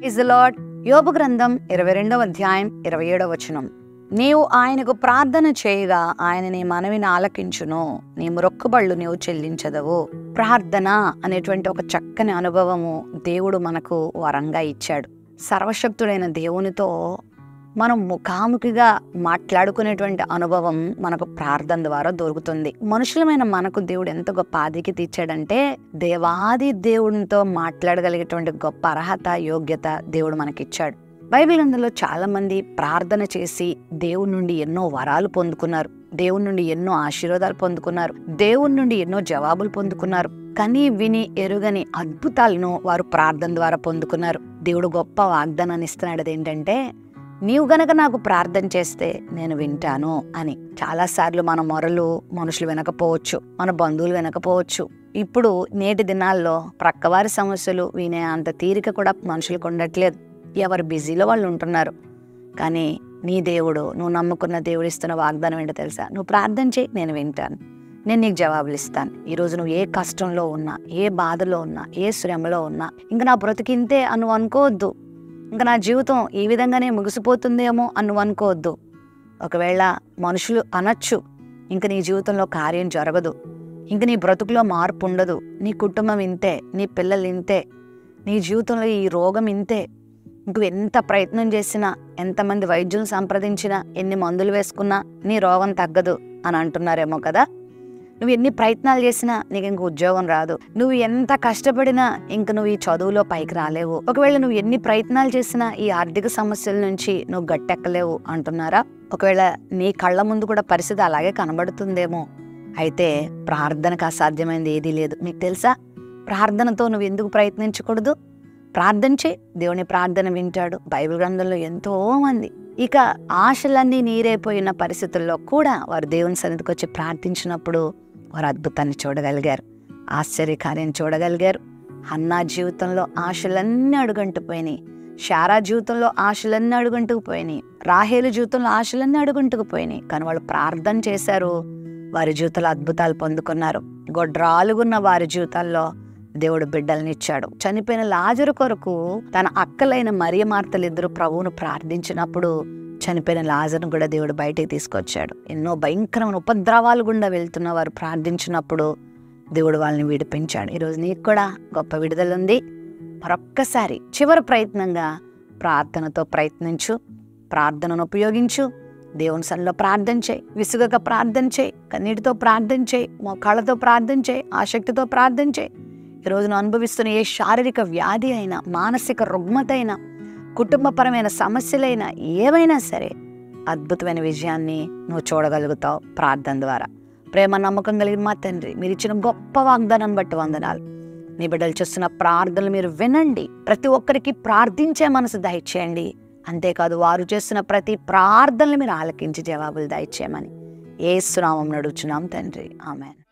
is the lord యోబు గ్రంథం ఇరవై రెండవ అధ్యాయం ఇరవై ఏడవ వచనం నీవు ఆయనకు ప్రార్థన చేయగా ఆయన నీ మనవిని ఆలకించును నీ మొక్కుబళ్ళు నీవు చెల్లించదవు ప్రార్థన అనేటువంటి ఒక చక్కని అనుభవము దేవుడు మనకు వరంగా ఇచ్చాడు సర్వశక్తుడైన దేవునితో మనం ముఖాముఖిగా మాట్లాడుకునేటువంటి అనుభవం మనకు ప్రార్థన ద్వారా దొరుకుతుంది మనుషులమైన మనకు దేవుడు ఎంత గొప్ప ఆధికి తీర్చాడంటే దేవాది దేవునితో మాట్లాడగలిగేటువంటి గొప్ప అర్హత యోగ్యత దేవుడు మనకిచ్చాడు బైబిల్ అందులో చాలా మంది ప్రార్థన చేసి దేవుని నుండి ఎన్నో వరాలు పొందుకున్నారు దేవుని నుండి ఎన్నో ఆశీర్వాదాలు పొందుకున్నారు దేవుని నుండి ఎన్నో జవాబులు పొందుకున్నారు కని విని ఎరుగని అద్భుతాలను వారు ప్రార్థన ద్వారా పొందుకున్నారు దేవుడు గొప్ప వాగ్దానాన్ని ఇస్తున్నాడు అదేంటంటే నీవు గనక నాకు ప్రార్థన చేస్తే నేను వింటాను అని చాలాసార్లు మన మొరలు మనుషులు వినకపోవచ్చు మన బంధువులు వినకపోవచ్చు ఇప్పుడు నేటి దినాల్లో ప్రక్కవారి సమస్యలు వినే అంత తీరిక కూడా మనుషులకు ఉండట్లేదు ఎవరు బిజీలో వాళ్ళు ఉంటున్నారు కానీ నీ దేవుడు నువ్వు నమ్ముకున్న దేవుడు ఇస్తున్న వాగ్దానం ఏంటో తెలుసా నువ్వు ప్రార్థన చేయి నేను వింటాను నేను నీకు జవాబులు ఇస్తాను ఈరోజు నువ్వు ఏ కష్టంలో ఉన్నా ఏ బాధలో ఉన్నా ఏ శ్రమలో ఉన్నా ఇంకా నా బ్రతికింతే అని నువ్వు అనుకోవద్దు ఇంకా నా జీవితం ఈ విధంగానే ముగిసిపోతుందేమో అని నువ్వు అనుకోవద్దు ఒకవేళ మనుషులు అనొచ్చు ఇంక నీ జీవితంలో కార్యం జరగదు ఇంక నీ బ్రతుకులో మార్పు ఉండదు నీ కుటుంబం ఇంతే నీ పిల్లలు ఇంతే నీ జీవితంలో ఈ రోగం ఇంతే నువ్వు ఎంత ప్రయత్నం చేసినా ఎంతమంది వైద్యులను సంప్రదించినా ఎన్ని మందులు వేసుకున్నా నీ రోగం తగ్గదు అని అంటున్నారేమో కదా నువ్వు ఎన్ని ప్రయత్నాలు చేసినా నీకు ఇంక ఉద్యోగం రాదు నువ్వు ఎంత కష్టపడినా ఇంక నువ్వు ఈ చదువులో పైకి రాలేవు ఒకవేళ నువ్వు ఎన్ని ప్రయత్నాలు చేసినా ఈ ఆర్థిక సమస్యల నుంచి నువ్వు గట్టెక్కలేవు అంటున్నారా ఒకవేళ నీ కళ్ళ ముందు కూడా పరిస్థితి అలాగే కనబడుతుందేమో అయితే ప్రార్థనకు అసాధ్యమైనది ఏదీ లేదు నీకు తెలుసా ప్రార్థనతో నువ్వు ఎందుకు ప్రయత్నించకూడదు ప్రార్థన చేయి దేవుని ప్రార్థన వింటాడు బైబిల్ గ్రంథంలో ఎంతో మంది ఇక ఆశలన్నీ నీరైపోయిన పరిస్థితుల్లో కూడా వారు దేవుని సన్నిధికి వచ్చి ప్రార్థించినప్పుడు వారు అద్భుతాన్ని చూడగలిగారు ఆశ్చర్యకార్యం చూడగలిగారు హన్నా జీవితంలో ఆశలన్నీ అడుగంటుపోయినాయి శారా జీవితంలో ఆశలన్నీ అడుగంటుకుపోయినాయి రాహేలు జీవితంలో ఆశలన్నీ అడుగంటుకుపోయినాయి కానీ వాళ్ళు ప్రార్థన చేశారు వారి జీవితంలో అద్భుతాలు పొందుకున్నారు గొడ్రాలుగున్న వారి జీవితాల్లో దేవుడు బిడ్డలనిచ్చాడు చనిపోయిన లాజరు కొరకు తన అక్కలైన మరియ మార్తలు ఇద్దరు ప్రభువును ప్రార్థించినప్పుడు చనిపోయిన లాజరును కూడా దేవుడు బయటికి తీసుకొచ్చాడు ఎన్నో భయంకరమైన ఉపద్రవాలు గుండా వెళ్తున్న వారు ప్రార్థించినప్పుడు దేవుడు వాళ్ళని విడిపించాడు ఈరోజు నీకు కూడా గొప్ప విడుదల ఉంది మరొక్కసారి చివరి ప్రయత్నంగా ప్రార్థనతో ప్రయత్నించు ప్రార్థనను ఉపయోగించు దేవుని సన్నిలో ప్రార్థన చేయి విసుగక ప్రార్థన చేయి కన్నీటితో ప్రార్థన చేయి మోకాళ్ళతో ప్రార్థన చేయి ఆసక్తితో ప్రార్థన చేయి ఈరోజు నువ్వు అనుభవిస్తున్న ఏ శారీరక వ్యాధి అయినా మానసిక రుగ్మత అయినా కుటుంబపరమైన సమస్యలైనా ఏవైనా సరే అద్భుతమైన విజయాన్ని నువ్వు చూడగలుగుతావు ప్రార్థన ద్వారా ప్రేమ నమ్మకం కలిగిన మా తండ్రి మీరు ఇచ్చిన గొప్ప వాగ్దానం బట్టి వందనాలు నీ బిడ్డలు చేస్తున్న ప్రార్థనలు మీరు వినండి ప్రతి ఒక్కరికి ప్రార్థించే మనసు దయచేయండి అంతేకాదు వారు చేస్తున్న ప్రతి ప్రార్థనలు మీరు ఆలకించి జవాబులు దయచేయమని ఏ సునామం నడుచున్నాం తండ్రి ఆమెన్